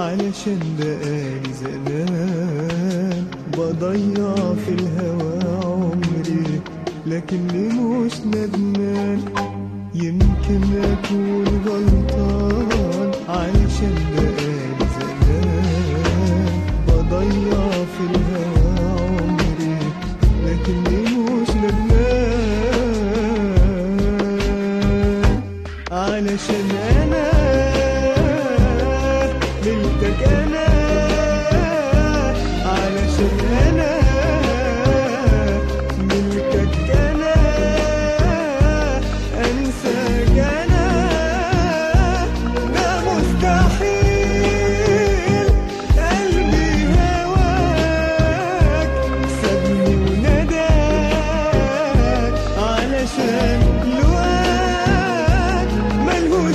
علشان بقالي زمان بضيع في الهوى عمري لكني مش ندمان يمكن أكون غلطان علشان بقالي زمان بضيع في الهوى عمري لكني مش ندمان علشان أنا ملكك أنا علشان أنا ملكك أنا أنساك أنا ده مستحيل قلبي هواك سابني ونداك علشان لواك ملهوش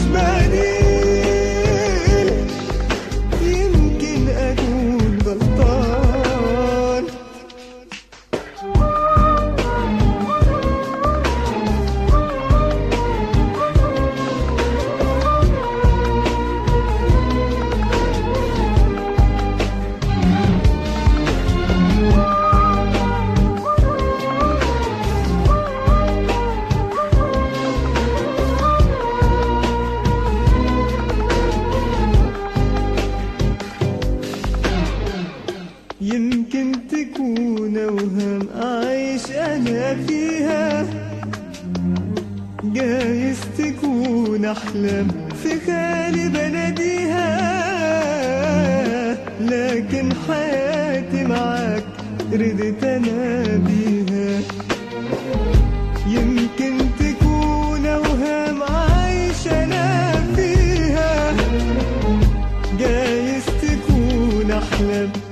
بديل يمكن أكون غلطان يمكن تكون أوهام أعيش أنا فيها جايز تكون أحلام في خيالي بناديها لكن حياتي معاك ردت أنا بيها يمكن تكون أوهام عايش أنا فيها جايز تكون أحلام